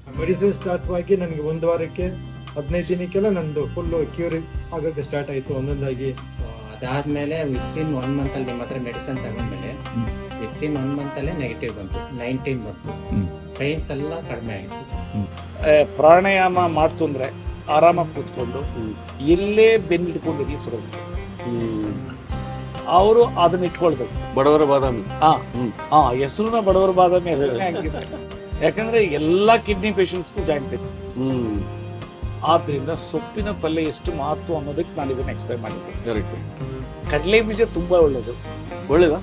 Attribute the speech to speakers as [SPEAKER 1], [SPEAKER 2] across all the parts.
[SPEAKER 1] Medicine start ಆಗಿ ನನಗೆ ಒಂದು ವಾರಕ್ಕೆ ಹದಿನೈದು ದಿನಕ್ಕೆಲ್ಲ ನಂದು ಫುಲ್ ಕ್ಯೂರ್ ಆಗಕ್ಕೆ ಸ್ಟಾರ್ಟ್ ಆಯ್ತು ಒಂದೊಂದಾಗಿ
[SPEAKER 2] So, ಅದಾದ್ಮೇಲೆ ವಿತಿನ್ ಒನ್ ಮಂತ್ ಅಲ್ಲಿ ನಿಮ್ಮ ಹತ್ರ ಮೆಡಿಸಿನ್ ತಗೊಂಡ್ಮೇಲೆ ವಿತಿನ್ ಒನ್ ಮಂತ್ ಅಲ್ಲೇ ನೆಗೆಟಿವ್ ಬಂತು ನೈನ್ಟೀನ್ ಬಂತು ಪೈನ್ಸ್ ಎಲ್ಲ ಕಡಿಮೆ ಆಯ್ತು
[SPEAKER 3] ಆ, ಪ್ರಾಣಾಯಾಮ ಮಾಡ್ತು ಅಂದ್ರೆ ಆರಾಮಾಗಿ ಕೂತ್ಕೊಂಡು ಎಲ್ಲೇ ಬೆನ್ನು ಹಿಡ್ಕೊಂಡಿದ್ದೀವಿ ಸುರು ಅವರು ಅದನ್ನ ಇಟ್ಕೊಳ್ಬೇಕು
[SPEAKER 4] ಬಡವರ ಬಾದಾಮಿ
[SPEAKER 3] ಹಾ
[SPEAKER 4] ಹ್ಮ್.
[SPEAKER 3] ಹಾ ಹೆಸರುನ ಬಡವರ ಬಾದಾಮಿ ಹೆಸರೇ ಹಂಗಿದೆ ಯಾಕಂದ್ರೆ ಎಲ್ಲಾ ಕಿಡ್ನಿ ಪೇಷಂಟ್ಸ್ಗೂ ಜಾಯಿಂಟ್ ಪೇನ್
[SPEAKER 4] ಹ್ಮ್
[SPEAKER 3] ಆದ್ರಿಂದ ಸೊಪ್ಪಿನ ಪಲ್ಯ ಎಷ್ಟು ಮಹತ್ವ ಅನ್ನೋದಕ್ಕೆ ನಾನು ಇದನ್ನ ಎಕ್ಸ್ಪ್ಲೈನ್ ಮಾಡಿದ್ದೆ
[SPEAKER 4] ಕರೆಕ್ಟ್
[SPEAKER 3] ಕಡಲೆ ಬೀಜ ತುಂಬಾ ಒಳ್ಳೇದು
[SPEAKER 4] ಒಳ್ಳೇದಾ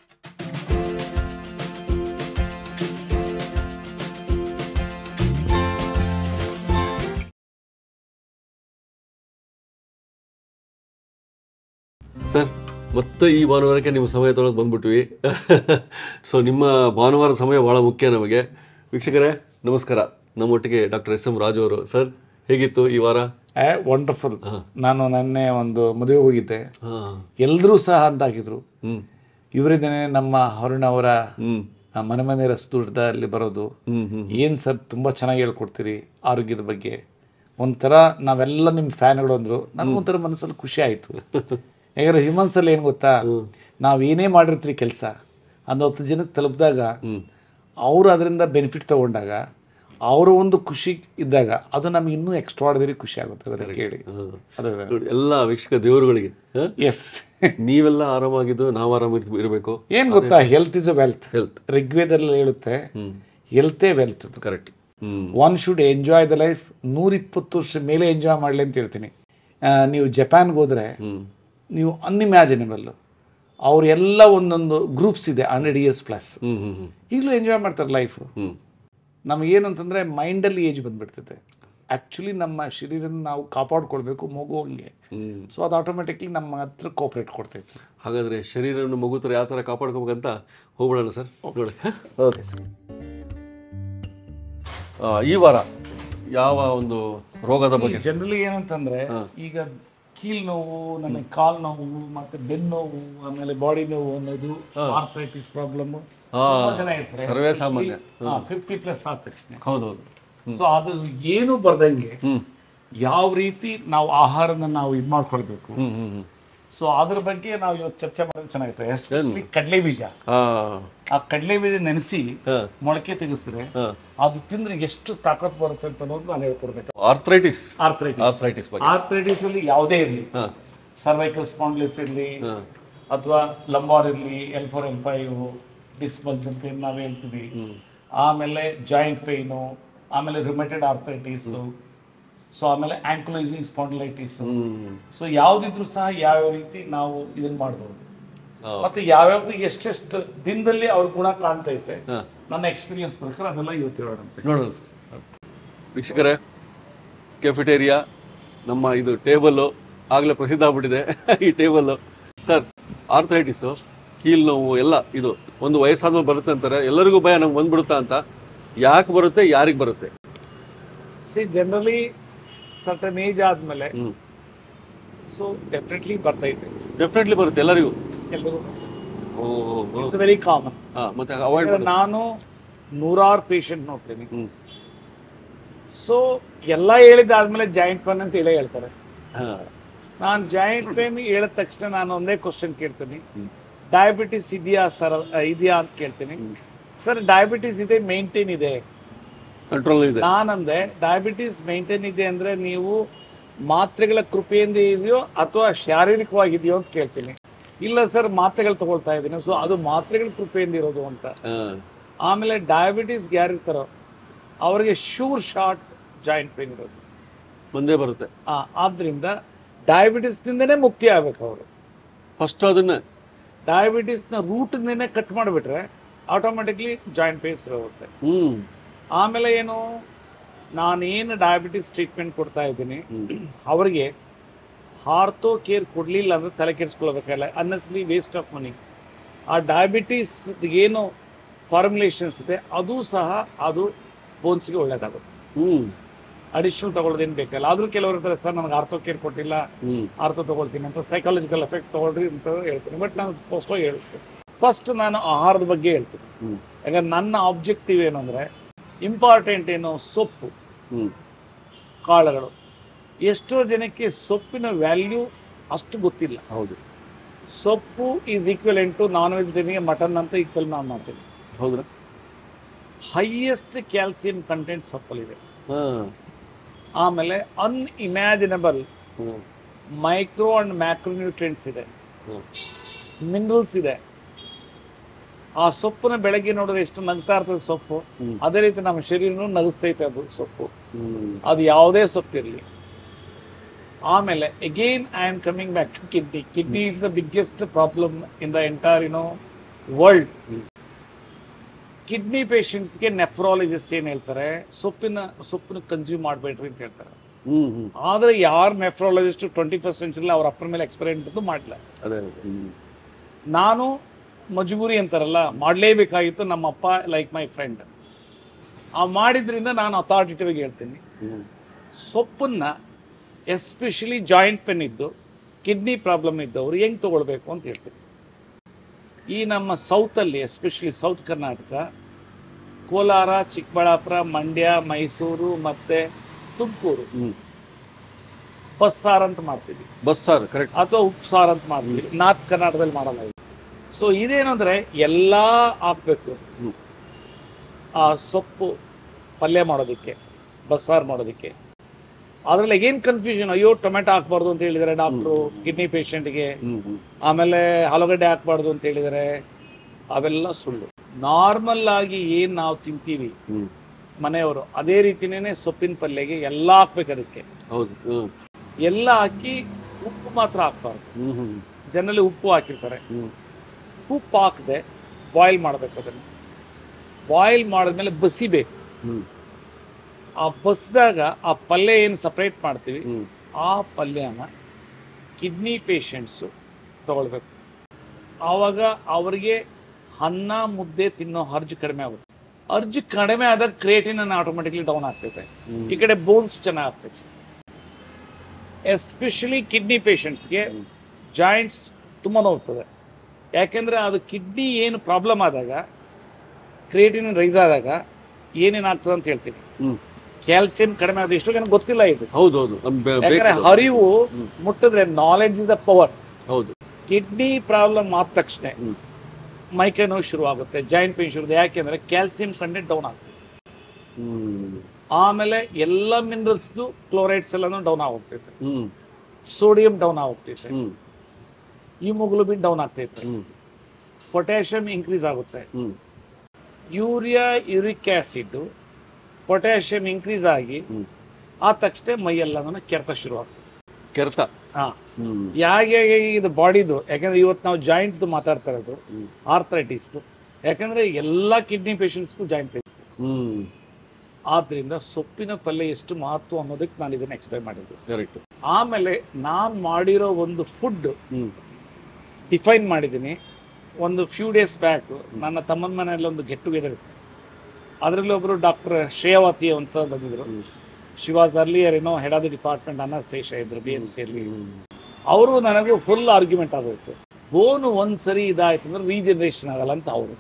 [SPEAKER 4] ಸರ್ ಮತ್ತೆ ಈ ಭಾನುವಾರಕ್ಕೆ ನಿಮ್ಮ ಸಮಯ ತೊಗೊಳಕ್ಕೆ ಬಂದ್ಬಿಟ್ವಿ ಸೊ ನಿಮ್ಮ ಭಾನುವಾರ ಸಮಯ ಭಾಳ ಮುಖ್ಯ ನಮಗೆ ವೀಕ್ಷಕರೇ ನಮಸ್ಕಾರ ನಮ್ಮೊಟ್ಟಿಗೆ ಡಾಕ್ಟರ್ ಎಸ್ ಎಂ ರಾಜು ಅವರು ಸರ್ ಹೇಗಿತ್ತು ಈ ವಾರ
[SPEAKER 3] ವಂಡರ್ಫುಲ್ ನಾನು ನೆನ್ನೆ ಒಂದು ಮದುವೆ ಹೋಗಿದ್ದೆ
[SPEAKER 4] ಹಾಂ
[SPEAKER 3] ಎಲ್ಲರೂ ಸಹ ಅಂತಾಗಿದ್ರು
[SPEAKER 4] ಹ್ಞೂ
[SPEAKER 3] ಇವರಿದ್ದೇನೆ ನಮ್ಮ ಹೊರನವರ
[SPEAKER 4] ಹ್ಞೂ
[SPEAKER 3] ಮನೆ ಮನೆ ರಸದೂಟದಲ್ಲಿ ಬರೋದು
[SPEAKER 4] ಹ್ಞೂ ಹ್ಞೂ
[SPEAKER 3] ಏನು ಸರ್ ತುಂಬ ಚೆನ್ನಾಗಿ ಹೇಳ್ಕೊಡ್ತೀರಿ ಆರೋಗ್ಯದ ಬಗ್ಗೆ ಒಂಥರ ನಾವೆಲ್ಲ ನಿಮ್ಮ ಫ್ಯಾನ್ಗಳು ಅಂದರು ನನಗೊಂಥರ ಮನಸ್ಸಲ್ಲಿ ಖುಷಿ ಆಯಿತು ಯಾಕಂದ್ರೆ ಹ್ಯೂಮನ್ಸಲ್ಲಿ ಏನು ಗೊತ್ತಾ ನಾವು ಏನೇ ಮಾಡಿರ್ತೀವಿ ಕೆಲಸ ಅದು ಹತ್ತು ಜನಕ್ಕೆ ತಲುಪಿದಾಗ ಅವರು ಅದರಿಂದ ಬೆನಿಫಿಟ್ ತಗೊಂಡಾಗ ಅವರ ಒಂದು ಖುಷಿ ಇದ್ದಾಗ ಅದು ನಮ್ಗೆ ಇನ್ನೂ ಎಕ್ಸ್ಟ್ರಾರ್ಡಿನರಿ ಖುಷಿ ಆಗುತ್ತೆ ಅದನ್ನು ಕೇಳಿ ಅದು
[SPEAKER 4] ನೋಡಿ, ಎಲ್ಲ ವೀಕ್ಷಕ ದೇವರುಗಳಿಗೆ ಹ?
[SPEAKER 3] ಎಸ್
[SPEAKER 4] ನೀವೆಲ್ಲ ಆರಾಮಾಗಿದ್ದು ನಾವು ಆರಾಮ ಇರಬೇಕು
[SPEAKER 3] ಏನು ಗೊತ್ತಾ health is a wealth
[SPEAKER 4] health
[SPEAKER 3] ಋಗ್ವೇದಲ್ಲಿ ಹೇಳುತ್ತೆ ಹೆಲ್ತೇ wealth
[SPEAKER 4] correct hmm
[SPEAKER 3] one should enjoy the life ನೂರಿಪ್ಪತ್ತು ವರ್ಷ ಮೇಲೆ ಎಂಜಾಯ್ ಮಾಡಲಿ ಅಂತ ಹೇಳ್ತೀನಿ ಆ, ನೀವು ಜಪಾನ್ಗೆ ಹೋದರೆ
[SPEAKER 4] ಹ್ಮ್
[SPEAKER 3] ನೀವು ಅನ್ಇಮ್ಯಾಜಿನಬಲ್ ಅವ್ರ ಎಲ್ಲ ಒಂದೊಂದು ಗ್ರೂಪ್ಸ್ ಇದೆ hundred years plus
[SPEAKER 4] hmm hmm hmm
[SPEAKER 3] ಈಗಲೂ ಎಂಜಾಯ್ ಮಾಡ್ತಾರೆ ಲೈಫು
[SPEAKER 4] ಹ್ಮ್
[SPEAKER 3] ನಮಗೇನು ಅಂತಂದರೆ ಮೈಂಡಲ್ಲಿ ಏಜ್ ಬಂದ್ಬಿಡ್ತೈತೆ ಆ್ಯಕ್ಚುಲಿ ನಮ್ಮ ಶರೀರನ ನಾವು ಕಾಪಾಡ್ಕೊಳ್ಬೇಕು ಮಗುವಂಗೆ
[SPEAKER 4] ಹ್ಮ್
[SPEAKER 3] ಸೊ ಅದು ಆಟೋಮೆಟಿಕ್ಲಿ ನಮ್ಮ ಹತ್ರ ಕೋಪ್ರೇಟ್ ಕೊಡ್ತೈತೆ
[SPEAKER 4] ಹಾಗಾದ್ರೆ ಶರೀರವನ್ನು ಮಗು ಥರ ಯಾವ ಥರ ಕಾಪಾಡ್ಕೋಬೇಕಂತ ಹೋಗ್ಬಿಡೋಣ ಸರ್ ನೋಡಿ ಓಕೆ ಸರ್ ಈ ವಾರ ಯಾವ ಒಂದು ರೋಗದ ಬಗ್ಗೆ
[SPEAKER 3] ಜನರಲಿ ಏನಂತಂದ್ರೆ ಈಗ ಕೀಲ್ ನೋವು ನನಗೆ ಕಾಲ್ ನೋವು ಮತ್ತೆ ಬೆನ್ನು ನೋವು ಆಮೇಲೆ ಬಾಡಿ ನೋವು ಅನ್ನೋದು ಆರ್ಥರೈಟಿಸ್ ಪ್ರಾಬ್ಲಮ್ ಜನ ಇರ್ತಾರೆ
[SPEAKER 4] ಸರ್ವೇ ಸಾಮಾನ್ಯ.
[SPEAKER 3] ಫಿಫ್ಟಿ ಪ್ಲಸ್ ಆದ ತಕ್ಷಣ
[SPEAKER 4] ಹೌದೌದು
[SPEAKER 3] ಸೊ ಅದು ಏನು ಬರ್ದಂಗೆ
[SPEAKER 4] ಹ್ಮ್
[SPEAKER 3] ಯಾವ ರೀತಿ ನಾವು ಆಹಾರನ ನಾವು ಇದು ಮಾಡ್ಕೊಳ್ಬೇಕು
[SPEAKER 4] ಹ್ಮ್ ಹ್ಮ್ ಹ್ಮ್
[SPEAKER 3] ಸೊ ಅದ್ರ ಬಗ್ಗೆ ನಾವು ಇವತ್ತು ಚರ್ಚೆ ಮಾಡೋದು ಚೆನ್ನಾಗಿರುತ್ತೆ ಎಸ್ಪೆಷಲಿ ಕಡಲೆ ಬೀಜ
[SPEAKER 4] ಹಾ
[SPEAKER 3] ಆ ಕಡಲೆ ಬೀಜ ನೆನೆಸಿ
[SPEAKER 4] ಹಾ
[SPEAKER 3] ಮೊಳಕೆ ತೆಗೆಸಿದ್ರೆ
[SPEAKER 4] ಹಾ
[SPEAKER 3] ಅದು ತಿಂದ್ರೆ ಎಷ್ಟು ತಾಕತ್ ಬರುತ್ತೆ ಅಂತ ಅನ್ನೋದು ನಾನು ಹೇಳ್ಕೊಡ್ಬೇಕು
[SPEAKER 4] ಆರ್ಥ್ರೈಟಿಸ್
[SPEAKER 3] ಆರ್ಥರೈಟಿಸ್
[SPEAKER 4] ಆರ್ಥ್ರೈಟಿಸ್ ಬಗ್ಗೆ
[SPEAKER 3] ಆರ್ಥರೈಟಿಸ್ ಅಲ್ಲಿ ಯಾವುದೇ ಇರಲಿ
[SPEAKER 4] ಹಾ
[SPEAKER 3] ಸರ್ವೈಕಲ್ ಸ್ಪಾಂಡ್ಲಿಸ್ ಇರಲಿ
[SPEAKER 4] ಹಾ
[SPEAKER 3] ಅಥವಾ ಲಂಬಾರ್ ಇರಲಿ L four L five disc bulges ಅಂತ ಏನ್ ನಾವು ಹೇಳ್ತೀವಿ ಆಮೇಲೆ ಜಾಯಿಂಟ್ ಪೈನು ಆಮೇಲೆ ರಿಮೆಟೆಡ್ ಆರ್ಥರೈಟಿಸ್ ಸೊ ಆಮೇಲೆ ಆಂಕ್ಲೈಸಿಂಗ್ ಸ್ಪಾಂಡ್ಲೈಟಿಸ್
[SPEAKER 4] ಹ್ಮ್
[SPEAKER 3] ಸೊ ಯಾವ್ದಿದ್ರು ಸಹ ಯಾವ ರೀತಿ ನಾವು ಇದನ್ನ ಮಾಡ್ಬೋದು
[SPEAKER 4] ಹಾ.
[SPEAKER 3] ಮತ್ತೆ ಯಾವ್ಯಾವ್ದು ಎಷ್ಟೆಷ್ಟು ದಿನದಲ್ಲಿ ಅವ್ರ ಗುಣ ಕಾಣ್ತೈತೆ
[SPEAKER 4] ಹಾ
[SPEAKER 3] ನನ್ನ ಎಕ್ಸ್ಪೀರಿಯನ್ಸ್ ಪ್ರಕಾರ ಅದೆಲ್ಲ ಇವತ್ತು ಹೇಳೋಣಂತೆ
[SPEAKER 4] ನೋಡೋಣ ಸರ್ ವೀಕ್ಷಕರೇ ಕೆಫಿಟೇರಿಯಾ ನಮ್ಮ ಇದು ಟೇಬಲ್ಲು ಆಗಲೇ ಪ್ರಸಿದ್ಧ ಆಗ್ಬಿಟ್ಟಿದೆ ಈ ಟೇಬಲ್ಲು ಸರ್ ಆರ್ಥರೈಟಿಸು ಕೀಲ್ ನೋವು ಎಲ್ಲ ಇದು ಒಂದು ವಯಸ್ಸಾದ್ಮೇಲೆ ಬರುತ್ತೆ ಅಂತಾರೆ ಎಲ್ಲರಿಗೂ ಭಯ ನಮ್ಗೆ ಬಂದ್ಬಿಡುತ್ತಾ ಅಂತ ಯಾಕೆ ಬರುತ್ತೆ ಯಾರಿಗೆ ಬರುತ್ತೆ
[SPEAKER 3] ಸಿ ಜನರಲಿ ಸರ್ಟನ್ ಏಜ್ ಆದ್ಮೇಲೆ
[SPEAKER 4] ಹ್ಮ್
[SPEAKER 3] ಸೊ ಡೆಫಿನೆಟ್ಲಿ ಬರ್ತೈತೆ
[SPEAKER 4] ಡೆಫಿನೆಟ್ಲಿ ಬರುತ್ತೆ ಎಲ್ಲರಿಗೂ
[SPEAKER 3] ಎಲ್ಲರೂ
[SPEAKER 4] ಓ
[SPEAKER 3] ಇಟ್ಸ್ ವೆರಿ ಕಾಮನ್
[SPEAKER 4] ಹಾಂ ಮತ್ತೆ ಅವಾಯ್ಡ್
[SPEAKER 3] ನಾನು ನೂರಾರು ಪೇಷಂಟ್ ನೋಡ್ತೀನಿ
[SPEAKER 4] ಹ್ಮ್
[SPEAKER 3] ಸೊ ಎಲ್ಲ ಹೇಳಿದಾದ್ಮೇಲೆ ಜಾಯಿಂಟ್ ಪೇನ್ ಅಂತ ಹೇಳೇ ಹೇಳ್ತಾರೆ
[SPEAKER 4] ಹಾಂ
[SPEAKER 3] ನಾನು ಜಾಯಿಂಟ್ ಪೇನ್ ಹೇಳಿದ ತಕ್ಷಣ ನಾನು ಒಂದೇ ಕ್ವಶನ್ ಕೇಳ್ತೀನಿ ಡಯಾಬಿಟಿಸ್ ಇದೆಯಾ ಸರ್ ಇದೆಯಾ ಅಂತ ಕೇಳ್ತೀನಿ ಸರ್ ಡಯಾಬಿಟಿಸ್ ಇದೆ ಮೇಂಟೈನ್ ಇದೆ
[SPEAKER 4] ಕಂಟ್ರೋಲ್ ಇದೆ
[SPEAKER 3] ನಾನಂದೆ ಡಯಾಬಿಟಿಸ್ ಮೇಂಟೈನ್ ಇದೆ ಅಂದ್ರೆ ನೀವು ಮಾತ್ರೆಗಳ ಕೃಪೆಯಿಂದ ಇದೆಯೋ ಅಥವಾ ಶಾರೀರಿಕವಾಗಿದೆಯೋ ಅಂತ ಕೇಳ್ತೀನಿ ಇಲ್ಲ ಸರ್ ಮಾತ್ರೆಗಳು ತಗೊಳ್ತಾ ಇದ್ದೀನಿ ಸೊ ಅದು ಮಾತ್ರೆಗಳ ಕೃಪೆಯಿಂದ ಇರೋದು ಅಂತ
[SPEAKER 4] ಹಾಂ
[SPEAKER 3] ಆಮೇಲೆ ಡಯಾಬಿಟಿಸ್ ಯಾರಿರ್ತಾರೋ ಅವರಿಗೆ ಶೂರ್ ಶಾರ್ಟ್ ಜಾಯಿಂಟ್ ಪೇನ್ ಇರೋದು
[SPEAKER 4] ಬಂದೇ ಬರುತ್ತೆ
[SPEAKER 3] ಆ, ಆದ್ರಿಂದ ಡಯಾಬಿಟಿಸ್ನಿಂದನೇ ಮುಕ್ತಿ ಆಗ್ಬೇಕು ಅವರು
[SPEAKER 4] ಫಸ್ಟ್ ಅದನ್ನ
[SPEAKER 3] ಡಯಾಬಿಟಿಸ್ನ ರೂಟ್ನೇ ಕಟ್ ಮಾಡಿಬಿಟ್ರೆ ಆಟೋಮೆಟಿಕ್ಲಿ ಜಾಯಿಂಟ್ ಪೇನ್ಸ್ ಇರುತ್ತೆ
[SPEAKER 4] ಹ್ಮ್
[SPEAKER 3] ಆಮೇಲೆ ಏನು ನಾನೇನು ಡಯಾಬಿಟಿಸ್ ಟ್ರೀಟ್ಮೆಂಟ್ ಕೊಡ್ತಾ ಇದ್ದೀನಿ ಅವರಿಗೆ ಹಾರ್ತೋ ಕೇರ್ ಕೊಡಲಿಲ್ಲ ಅಂದ್ರೆ ತಲೆ ಕೆಡಿಸ್ಕೊಳ್ಬೇಕಲ್ಲ ಅನ್ನಸ್ಲಿ ವೇಸ್ಟ್ ಆಫ್ ಮನಿ ಆ ಡಯಾಬಿಟಿಸ್ ಏನು ಫಾರ್ಮುಲೇಷನ್ಸ್ ಇದೆ ಅದು ಸಹ ಅದು ಬೋನ್ಸ್ಗೆ ಒಳ್ಳೇದಾಗುತ್ತೆ
[SPEAKER 4] ಹ್ಮ್
[SPEAKER 3] ಅಡಿಷನಲ್ ತಗೊಳ್ಳೋದೇನು ಬೇಕಲ್ಲ ಆದ್ರೂ ಕೆಲವರು ಇರ್ತಾರೆ ಸರ್ ನನಗೆ ಆರ್ಥೋ ಕೇರ್ ಕೊಟ್ಟಿಲ್ಲ
[SPEAKER 4] ಹ್ಮ್
[SPEAKER 3] ಆರ್ಥೋ ತಗೊಳ್ತೀನಿ ಅಂತ ಸೈಕಾಲಜಿಕಲ್ ಎಫೆಕ್ಟ್ ತಗೊಳ್ರಿ ಅಂತ ಹೇಳ್ತೀನಿ ಬಟ್ ನಾನು ಫಸ್ಟ್ ಹೇಳ್ತೀನಿ ಫಸ್ಟ್ ನಾನು ಆಹಾರದ ಬಗ್ಗೆ ಹೇಳ್ತೀನಿ
[SPEAKER 4] ಹ್ಮ್
[SPEAKER 3] ಯಾಕಂದ್ರೆ ನನ್ನ ಆಬ್ಜೆಕ್ಟಿವ್ ಏನು ಅಂದರೆ ಇಂಪಾರ್ಟೆಂಟ್ ಏನು ಸೊಪ್ಪು
[SPEAKER 4] ಹ್ಮ್
[SPEAKER 3] ಕಾಳುಗಳು ಎಷ್ಟೋ ಜನಕ್ಕೆ ಸೊಪ್ಪಿನ ವ್ಯಾಲ್ಯೂ ಅಷ್ಟು ಗೊತ್ತಿಲ್ಲ
[SPEAKER 4] ಹೌದು
[SPEAKER 3] ಸೊಪ್ಪು ಈಸ್ ಈಕ್ವಲೆಂಟ್ ಟು ನಾನ್ ವೆಜಿಟೇರಿಯನ್ಗೆ ಮಟನ್ ಅಂತ ಈಕ್ವಲ್ ನಾನು ಮಾಡ್ತೀನಿ
[SPEAKER 4] ಹೌದ್ರಾ
[SPEAKER 3] ಹೈಯೆಸ್ಟ್ ಕ್ಯಾಲ್ಸಿಯಂ ಕಂಟೆಂಟ್ ಸೊಪ್ಪಲ್ಲಿದೆ
[SPEAKER 4] ಹಾ
[SPEAKER 3] ಆಮೇಲೆ unimaginable
[SPEAKER 4] hmm
[SPEAKER 3] micro and macronutrients ಇದೆ
[SPEAKER 4] ಹ್ಮ್
[SPEAKER 3] ಮಿನರಲ್ಸ್ ಇದೆ ಆ ಸೊಪ್ಪನ್ನ ಬೆಳಗ್ಗೆ ನೋಡಿದ್ರೆ ಎಷ್ಟು ನಗ್ತಾ ಇರ್ತದೆ ಸೊಪ್ಪು
[SPEAKER 4] ಹ್ಮ್.
[SPEAKER 3] ಅದೇ ರೀತಿ ನಮ್ಮ ಶರೀರನೂ ನಗಿಸ್ತೈತೆ ಅದು ಸೊಪ್ಪು
[SPEAKER 4] ಹ್ಮ್
[SPEAKER 3] ಅದು ಯಾವುದೇ ಸೊಪ್ಪಿರಲಿ ಆಮೇಲೆ again I am coming back to kidney kidney is the biggest problem in the entire you know world
[SPEAKER 4] hmm.
[SPEAKER 3] Kidney ಪೇಷಂಟ್ಸ್ಗೆ ನೆಫ್ರಾಲಜಿಸ್ಟ್ ಏನು ಹೇಳ್ತಾರೆ ಸೊಪ್ಪಿನ ಸೊಪ್ಪನ್ನ ಕನ್ಸ್ಯೂಮ್ ಮಾಡಬೇಡ್ರಿ ಅಂತ ಹೇಳ್ತಾರೆ
[SPEAKER 4] ಹ್ಮ್ ಹ್ಮ್
[SPEAKER 3] ಆದರೆ ಯಾರು ನೆಫ್ರಾಲಜಿಸ್ಟ್ ಟ್ವೆಂಟಿ ಫಸ್ಟ್ ಸೆಂಚುರಿಲಿ ಅವ್ರ ಅಪ್ಪನ ಮೇಲೆ ಎಕ್ಸ್ಪೆರಿಮೆಂಟ್ ಮಾಡಲ್ಲ
[SPEAKER 4] ಅದೇ ಹ್ಮ್
[SPEAKER 3] ನಾನು ಮಜಬೂರಿ ಅಂತಾರಲ್ಲ ಮಾಡಲೇಬೇಕಾಗಿತ್ತು ನಮ್ಮಪ್ಪ ಲೈಕ್ ಮೈ ಫ್ರೆಂಡ್ ಆ ಮಾಡಿದ್ರಿಂದ ನಾನು ಅಥಾರಿಟೇಟಿವ್ ಹೇಳ್ತೀನಿ
[SPEAKER 4] ಹ್ಮ್
[SPEAKER 3] ಸೊಪ್ಪನ್ನ ಎಸ್ಪೆಷಲಿ ಜಾಯಿಂಟ್ ಪೆನ್ ಇದ್ದು ಕಿಡ್ನಿ ಪ್ರಾಬ್ಲಮ್ ಇದ್ದವರು ಹೆಂಗೆ ತಗೊಳ್ಬೇಕು ಅಂತ ಹೇಳ್ತೀನಿ ಈ ನಮ್ಮ ಸೌತಲ್ಲಿ ಎಸ್ಪೆಷಲಿ ಸೌತ್ ಕರ್ನಾಟಕ ಕೋಲಾರ ಚಿಕ್ಕಬಳ್ಳಾಪುರ ಮಂಡ್ಯ ಮೈಸೂರು ಮತ್ತು ತುಮಕೂರು
[SPEAKER 4] ಹ್ಮ್
[SPEAKER 3] ಬಸ್ಸಾರು ಅಂತ ಮಾಡ್ತೀವಿ
[SPEAKER 4] ಬಸ್ ಸಾರ್ ಕರೆಕ್ಟ್
[SPEAKER 3] ಅಥವಾ ಉಪ್ಸಾರು ಅಂತ ಮಾಡ್ತೀವಿ ನಾರ್ತ್ ಕರ್ನಾಟಕದಲ್ಲಿ ಮಾಡಲ್ಲ ಇದು ಸೊ ಇದೇನಂದ್ರೆ ಎಲ್ಲ ಹಾಕ್ಬೇಕು
[SPEAKER 4] ಹ್ಮ್.
[SPEAKER 3] ಆ ಸೊಪ್ಪು ಪಲ್ಯ ಮಾಡೋದಕ್ಕೆ ಬಸ್ಸಾರು ಮಾಡೋದಕ್ಕೆ ಅದ್ರಲ್ಲಿ ಏನ್ ಕನ್ಫ್ಯೂಷನ್ ಅಯ್ಯೋ ಟೊಮೆಟೊ ಹಾಕ್ಬಾರ್ದು ಅಂತ ಹೇಳಿದಾರೆ ಡಾಕ್ಟ್ರು ಕಿಡ್ನಿ ಪೇಷಂಟ್ಗೆ
[SPEAKER 4] ಹ್ಮ್ ಹ್ಮ್
[SPEAKER 3] ಆಮೇಲೆ ಆಲೂಗಡ್ಡೆ ಹಾಕ್ಬಾರ್ದು ಅಂತ ಹೇಳಿದಾರೆ ಅವೆಲ್ಲ ಸುಳ್ಳು ನಾರ್ಮಲ್ ಆಗಿ ಏನ್ ನಾವು ತಿಂತೀವಿ
[SPEAKER 4] ಹ್ಮ್
[SPEAKER 3] ಮನೆಯವರು ಅದೇ ರೀತಿನೇ ಸೊಪ್ಪಿನ ಪಲ್ಯಗೆ ಎಲ್ಲ ಹಾಕ್ಬೇಕು ಅದಕ್ಕೆ
[SPEAKER 4] ಹೌದು ಹ್ಮ್
[SPEAKER 3] ಎಲ್ಲ ಹಾಕಿ ಉಪ್ಪು ಮಾತ್ರ ಹಾಕ್ಬಾರ್ದು
[SPEAKER 4] ಹ್ಮ್ ಹ್ಮ್
[SPEAKER 3] ಜನರಲ್ಲಿ ಉಪ್ಪು ಹಾಕಿರ್ತಾರೆ
[SPEAKER 4] ಹ್ಮ್
[SPEAKER 3] ಉಪ್ಪು ಹಾಕದೆ ಬಾಯ್ಲ್ ಮಾಡಬೇಕು ಅದನ್ನು ಬಾಯ್ಲ್ ಮಾಡಿದ್ಮೇಲೆ ಬಸಿಬೇಕು
[SPEAKER 4] ಹ್ಮ್
[SPEAKER 3] ಆ ಬಸಿದಾಗ ಆ ಪಲ್ಯ ಏನು ಸಪ್ರೇಟ್ ಮಾಡ್ತೀವಿ
[SPEAKER 4] ಹ್ಮ್
[SPEAKER 3] ಆ ಪಲ್ಯನ ಕಿಡ್ನಿ ಪೇಷಂಟ್ಸು ತಗೊಳ್ಬೇಕು ಆವಾಗ ಅವರಿಗೆ ಅನ್ನ ಮುದ್ದೆ ತಿನ್ನೋ ಅರ್ಜು ಕಡಿಮೆ ಆಗುತ್ತೆ ಅರ್ಜು ಕಡಿಮೆ ಆದಾಗ ಕ್ರಿಯೇಟಿನ್ ಆಟೋಮೆಟಿಕ್ಲಿ ಡೌನ್ ಆಗ್ತೈತೆ
[SPEAKER 4] ಹ್ಮ್.
[SPEAKER 3] ಈ ಕಡೆ ಬೋನ್ಸ್ ಚೆನ್ನಾಗಿ ಆಗ್ತೈತೆ ಎಸ್ಪೆಷಲಿ ಕಿಡ್ನಿ ಪೇಷಂಟ್ಸ್ಗೆ ಜಾಯಿಂಟ್ಸ್ ತುಂಬ ನೋವ್ತದೆ ಯಾಕೆಂದರೆ ಅದು ಕಿಡ್ನಿ ಏನು ಪ್ರಾಬ್ಲಮ್ ಆದಾಗ ಕ್ರಿಯೇಟಿನ್ ರೈಸ್ ಆದಾಗ ಏನೇನಾಗ್ತದೆ ಅಂತ ಹೇಳ್ತೀನಿ
[SPEAKER 4] ಹ್ಮ್
[SPEAKER 3] ಕ್ಯಾಲ್ಸಿಯಂ ಕಡಿಮೆ ಆದ ಎಷ್ಟು ಜನಕ್ಕೆ ಗೊತ್ತಿಲ್ಲ ಇದು
[SPEAKER 4] ಹೌದು ಹೌದು ನಮ್ ಬೆ-
[SPEAKER 3] ಯಾಕಂದ್ರೆ
[SPEAKER 4] ಬೇಕು.
[SPEAKER 3] ಹರಿವು
[SPEAKER 4] ಹ್ಮ್.
[SPEAKER 3] ಮುಟ್ಟಿದ್ರೆ ನಾಲೆಡ್ಜ್ ಇಸ್ ದ ಪವರ್
[SPEAKER 4] ಹೌದು
[SPEAKER 3] ಕಿಡ್ನಿ ಪ್ರಾಬ್ಲಮ್ ಆದ ತಕ್ಷಣ
[SPEAKER 4] ಹ್ಮ್.
[SPEAKER 3] ಮೈಕೈ ನೋವು ಶುರು ಆಗುತ್ತೆ ಜಾಯಿಂಟ್ ಪೇನ್ ಶುರು ಆಗುತ್ತೆ. ಯಾಕೆಂದ್ರೆ ಕ್ಯಾಲ್ಸಿಯಂ ಕಂಟೆಂಟ್ ಡೌನ್ ಆಗುತ್ತೆ
[SPEAKER 4] ಹ್ಮ್
[SPEAKER 3] ಆಮೇಲೆ ಎಲ್ಲ ಮಿನರಲ್ಸ್ದು ಕ್ಲೋರೈಡ್ಸ್ ಎಲ್ಲಾನು ಡೌನ್ ಆಗೋಗ್ತೈತೆ
[SPEAKER 4] ಹ್ಮ್
[SPEAKER 3] ಸೋಡಿಯಂ ಡೌನ್ ಆಗೋಗ್ತೈತೆ
[SPEAKER 4] ಹ್ಮ್
[SPEAKER 3] ಹಿಮೋಗ್ಲೋಬಿನ್ ಡೌನ್ ಆಗ್ತೈತೆ
[SPEAKER 4] ಹ್ಮ್
[SPEAKER 3] ಪೊಟ್ಯಾಷಿಯಂ ಇನ್ಕ್ರೀಸ್ ಆಗುತ್ತೆ
[SPEAKER 4] ಹ್ಮ್
[SPEAKER 3] urea uric acid potassium increase ಆಗಿ
[SPEAKER 4] ಹ್ಮ್
[SPEAKER 3] ಆ ತಕ್ಷಣ ಮೈಯೆಲ್ಲನೂ ಕೆರೆತ ಶುರು ಆಗ್ತದೆ
[SPEAKER 4] ಕೆರೆತ
[SPEAKER 3] ಹಾ
[SPEAKER 4] ಹ್ಮ್
[SPEAKER 3] ಯಾಕೆ ಇದು ಬಾಡಿದು ಯಾಕಂದ್ರೆ ಇವತ್ತು ನಾವು ಜಾಯಿಂಟ್ದು ಮಾತಾಡ್ತಾ ಇರೋದು
[SPEAKER 4] ಹ್ಮ್.
[SPEAKER 3] ಆರ್ಥರೈಟಿಸ್ದು ಯಾಕಂದ್ರೆ ಎಲ್ಲ ಕಿಡ್ನಿ ಪೇಷಂಟ್ಸ್ಗೂ ಜಾಯಿಂಟ್ ಪೇನ್
[SPEAKER 4] ಹ್ಮ್
[SPEAKER 3] ಆದ್ರಿಂದ ಸೊಪ್ಪಿನ ಪಲ್ಯ ಎಷ್ಟು ಮಹತ್ವ ಅನ್ನೋದಕ್ಕೆ ನಾನು ಇದನ್ನ ಎಕ್ಸ್ಪ್ಲೈನ್ ಮಾಡಿದ್ದು
[SPEAKER 4] ಕರೆಕ್ಟ್
[SPEAKER 3] ಆಮೇಲೆ ನಾನು ಮಾಡಿರೋ ಒಂದು ಫುಡ್
[SPEAKER 4] ಹ್ಮ್
[SPEAKER 3] ಡಿಫೈನ್ ಮಾಡಿದ್ದೀನಿ ಒಂದು ಫ್ಯೂ ಡೇಸ್ ಬ್ಯಾಕ್ ನನ್ನ ತಮ್ಮನ ಮನೆಯಲ್ಲಿ ಒಂದು ಗೆಟ್ ಟುಗೆದರ್ ಇತ್ತು ಅದರಲ್ಲಿ ಒಬ್ಬರು ಡಾಕ್ಟರ್ ಶ್ರೇಯಾವತಿ ಅಂತ ಬಂದಿದ್ರು
[SPEAKER 4] ಹ್ಮ್.
[SPEAKER 3] ಶಿ ವಾಸ್ ಅರ್ಲಿಯರ್ ಏನೋ head of the department anaesthesia ಇದ್ರು ಬಿ ಎಮ್ ಸಿಯಲ್ಲಿ
[SPEAKER 4] ಹ್ಮ್.
[SPEAKER 3] ಅವರು ನನಗೂ ಫುಲ್ ಆರ್ಗ್ಯುಮೆಂಟ್ ಆಗೋಯ್ತು ಬೋನು ಒಂದ್ ಸರಿ ಇದಾಯ್ತು ಅಂದ್ರೆ ರೀಜನರೇಷನ್ ಆಗಲ್ಲ ಅಂತ ಅವರು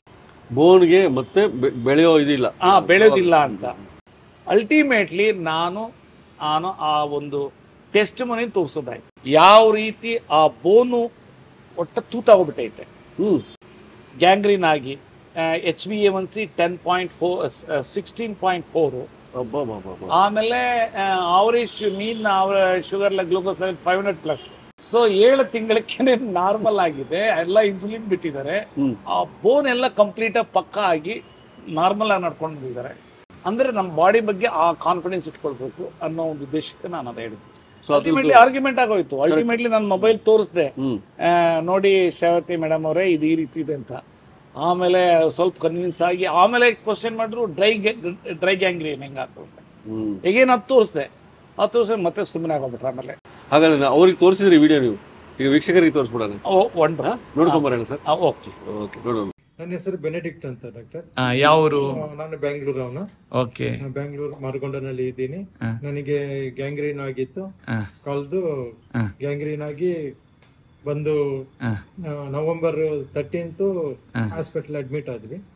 [SPEAKER 4] ಬೋನ್ಗೆ ಮತ್ತೆ ಬೆ- ಬೆಳೆಯೋ ಇದಿಲ್ಲ
[SPEAKER 3] ಆ ಬೆಳೆಯೋದಿಲ್ಲ ಅಂತ ಅಲ್ಟಿಮೇಟ್ಲಿ ನಾನು ನಾನು ಆ ಒಂದು ಟೆಸ್ಟ್ ಮನಿ ತೋರಿಸೋದಾಯ್ತು ಯಾವ ರೀತಿ ಆ ಬೋನು ಒಟ್ಟ ತೂತಾಗೋಗ್ಬಿಟ್ಟೈತೆ
[SPEAKER 4] ಹ್ಮ್
[SPEAKER 3] ಗ್ಯಾಂಗ್ರೀನ್ ಆಗಿ H B A one C ten point four sixteen point four
[SPEAKER 4] ಅಬ್ಬಬ್ಬಬ್ಬಬ್ಬ.
[SPEAKER 3] ಆಮೇಲೆ ಅವರೇಜ್ ಮೀನ್ ಅವರ sugar glucose level five hundred plus so ಏಳು ತಿಂಗಳಕ್ಕೆ ನಾರ್ಮಲ್ ಆಗಿದೆ ಎಲ್ಲ ಇನ್ಸುಲಿನ್ ಬಿಟ್ಟಿದ್ದಾರೆ
[SPEAKER 4] ಹ್ಮ್
[SPEAKER 3] ಆ ಬೋನ್ ಎಲ್ಲ ಕಂಪ್ಲೀಟ್ ಪಕ್ಕ ಆಗಿ ನಾರ್ಮಲ್ ಆಗಿ ನಡ್ಕೊಂಡು ಬಂದಿದ್ದಾರೆ ಅಂದ್ರೆ ನಮ್ಮ ಬಾಡಿ ಬಗ್ಗೆ ಆ ಕಾನ್ಫಿಡೆನ್ಸ್ ಇಟ್ಕೊಳ್ಬೇಕು ಅನ್ನೋ ಒಂದು ಉದ್ದೇಶಕ್ಕೆ ನಾನು ಅದೇ ಹೇಳಿದ್ದು
[SPEAKER 4] ಸೊ ಅದು
[SPEAKER 3] ಅಲ್ಟಿಮೇಟ್ಲಿ ಆರ್ಗ್ಯುಮೆಂಟ್ ಆಗೋಯ್ತು ಅಲ್ಟಿಮೇಟ್ಲಿ ನನ್ನ ಮೊಬೈಲ್ ತೋರಿಸ್ದೆ
[SPEAKER 4] ಹ್ಮ್
[SPEAKER 3] ಆ, ನೋಡಿ ಶ್ರಾವತಿ ಮೇಡಮ್ ಅವರೇ ಇದು ಈ ರೀತಿ ಇದೆ ಅಂತ ಆಮೇಲೆ ಸ್ವಲ್ಪ ಕನ್ವಿನ್ಸ್ ಆಗಿ ಆಮೇಲೆ ಕ್ವಶನ್ ಮಾಡಿದ್ರು ಡ್ರೈ ಡ್ರೈ ಗ್ಯಾಂಗ್ರೀನ್ ಹೆಂಗಾತು ಅಂತ
[SPEAKER 4] ಹ್ಮ್
[SPEAKER 3] ಈಗೇನು ಅದು ತೋರಿಸ್ದೆ ಅದು ತೋರಿಸಿ ಮತ್ತೆ ಸುಮ್ಮನೆ ಆಗೋಗ್ಬಿಟ್ರೆ ಆಮೇಲೆ
[SPEAKER 4] ಹಾಗಾದ್ರೆ ನಾ- ಅವ್ರಿಗೆ ತೋರಿಸಿದ್ರಿ ವಿಡಿಯೋ ನೀವು ಈಗ ವೀಕ್ಷಕರಿಗೆ ತೋರಿಸ್ಬಿಡೋಣ
[SPEAKER 3] ಒಂಡ್ರ
[SPEAKER 4] ನೋಡ್ಕೊಂಬರೋಣ ಸರ್
[SPEAKER 3] ಓಕೆ
[SPEAKER 4] ಓಕೆ ನೋಡೋಣ
[SPEAKER 1] ನನ್ನ ಹೆಸರು ಬೆನೆಡಿಕ್ಟ್ ಅಂತ ಡಾಕ್ಟರ್
[SPEAKER 3] ಯಾವರು
[SPEAKER 1] ನಾನು ಬೆಂಗಳೂರು ಅವನು
[SPEAKER 3] ಓಕೆ
[SPEAKER 1] ಬೆಂಗಳೂರು ಮಾರ್ಗೊಂಡನಲ್ಲಿ ಇದ್ದೀನಿ
[SPEAKER 3] ಹ.
[SPEAKER 1] ನನಗೆ ಗ್ಯಾಂಗ್ರೀನ್ ಆಗಿತ್ತು ಕಾಲ್ದು
[SPEAKER 3] ಹ.
[SPEAKER 1] ಗ್ಯಾಂಗ್ರೀನ್ ಆಗಿ ಬಂದು ನವೆಂಬರ್ ತರ್ಟೀನ್ತ್ ಹಾಸ್ಪಿಟಲ್ ಅಡ್ಮಿಟ್ ಆದ್ವಿ